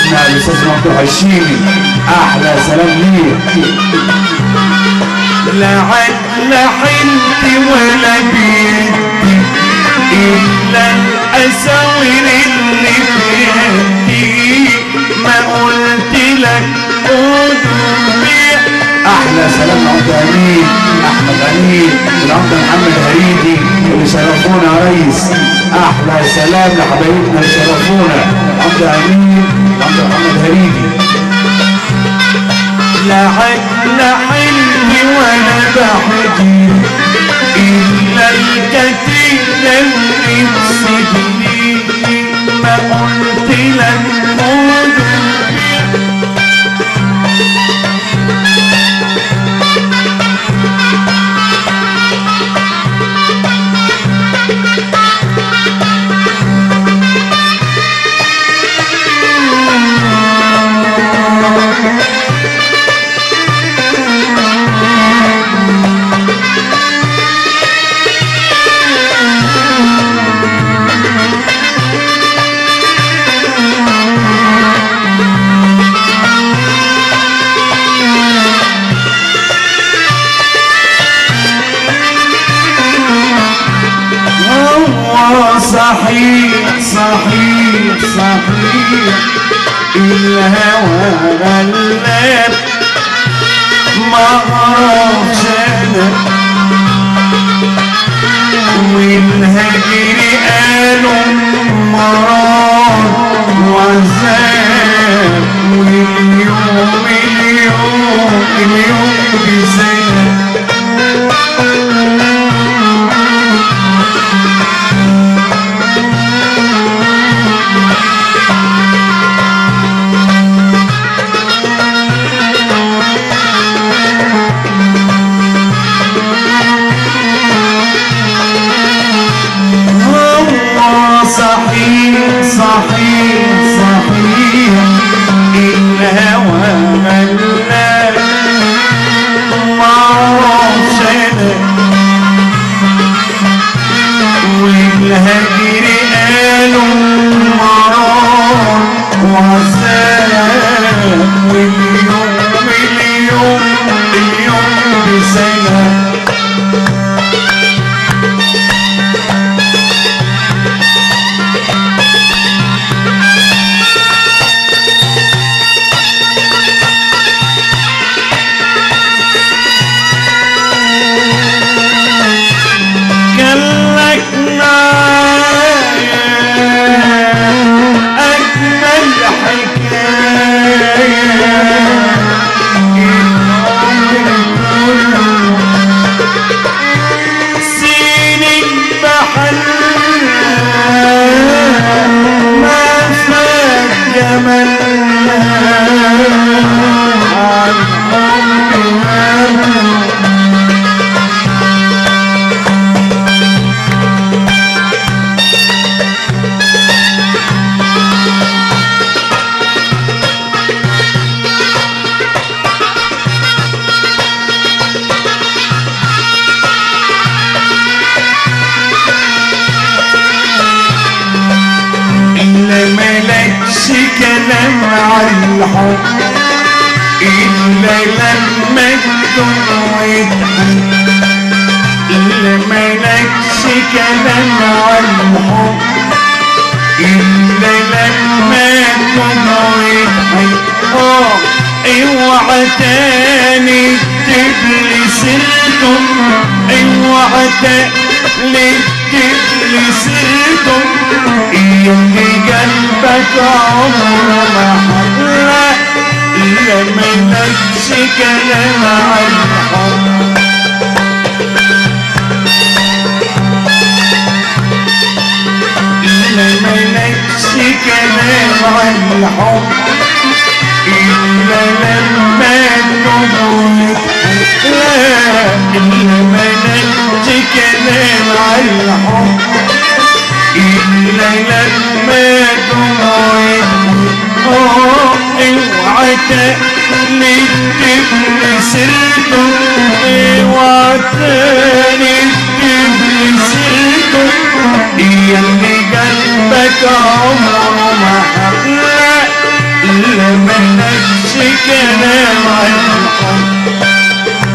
اسمع الاستاذ ممدوح الشيمي احلى سلام ليه لا عدل حنت ولا بيدي إلا الأساور اللي في يدي ما قلت لك قدومي احلى سلام لعمد امين احمد امين والعمد محمد هريدي اللي شرفونا يا ريس احلى سلام لحبايبنا اللي شرفونا عمد امين وعمد محمد هريدي لا عدل حنت ولا بحدي إلا الكتيل اللي بسجني ما قلت لك قدومي هو صحيح صحيح صحيح الهوى غلاب ما اعرفش انا والهجر قالوا مرار وعذاب واليوم اليوم اليوم بسنه هو صحيح صحيح صحيح الهوى غلاب معرفش انا والهجر قالوا مرار وعذاب واليوم اليوم اليوم بسنه كلك معايا أجمل حكاية العمر كله سنين بحلها ما فات جمالها عن حبها إلا ملكش كلام عن الحب إلا لما تكون وتحب إلا ملكش كلام عن الحب إلا لما تكون وتحب آه اوعى تاني تبلي سيرتم اوعى تاني تبلي سيرتم اللي قلبك عمره ما حلا لما نفس كلام عن الحب لما نفس كلام عن الحب إلا لما تموت لا لما نفس كلام عن الحب إلا لما دموعي اوعى تاني تبني سيرته اوعى تاني تبني سيرته يا اللي قلبك عمره ما حبلى كلام عن الحب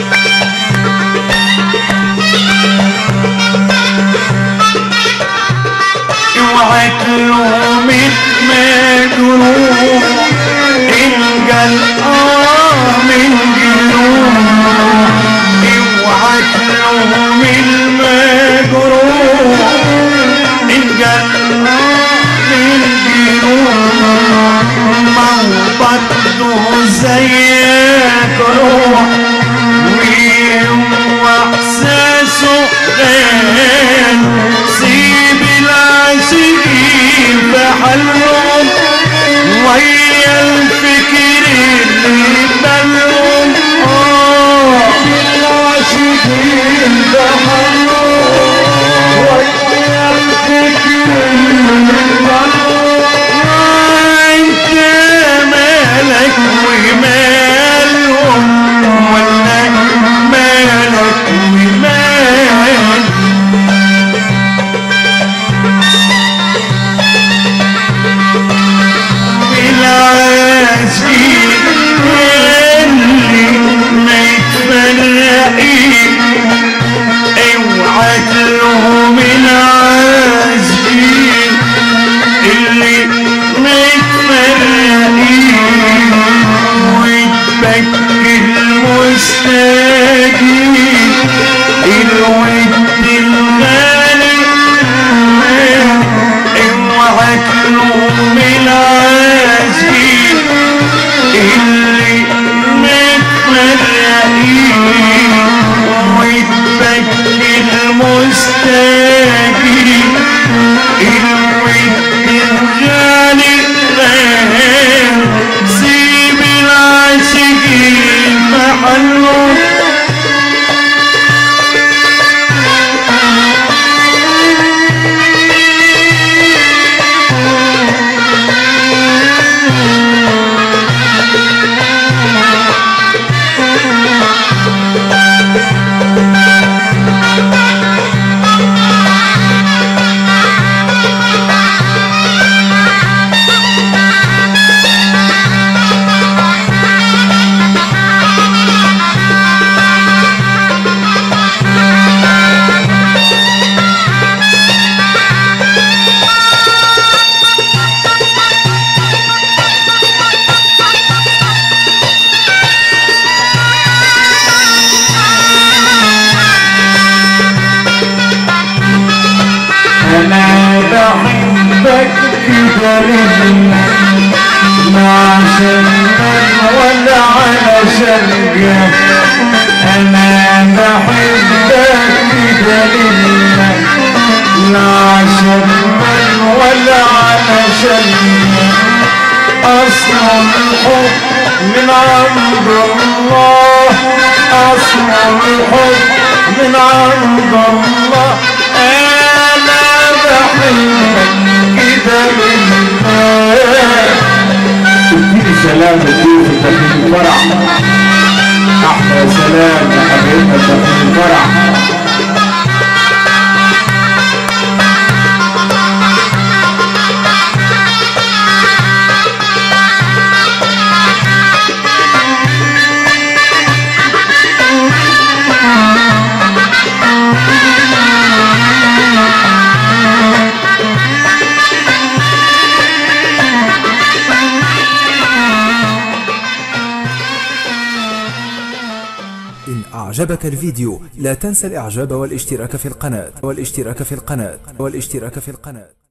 اوعى تلوم المجروح ان قال اه من جنون اوعى تلوم المجروح ان قال اه من جنون ما هو برضه زيك روح واحساسه غير سيب العاشقين بحلهم ويا الفكر اللي بالهم اه العاشقين بحلهم ويا الفكر اللي بالهم انت مالك ومالهم ولا مالك ومالهم العاشقين اللي ما يتفرقين اوعى تلوم العاشقين اللي ما يتفرقين وتبكي المستاجين الود الغالي اوعى تلوم العاشقين اللي متفرقين وتبكي المستاجين الود الغالي غير سيب العاشقين محلهم انا بحبك كده لله ما عشان ولا علشان جاه انا بحبك كده لله لا عشان ولا علشان جاه اصلا الحب من عند الله اصلا الحب من عند الله انا بحبك كده لله اديني سلام للضيوف الداخلين الفرح احلى سلام لحبيبنا الداخلين الفرح إن أعجبك الفيديو لا تنسى الإعجاب والاشتراك في القناة والاشتراك في القناة والاشتراك في القناة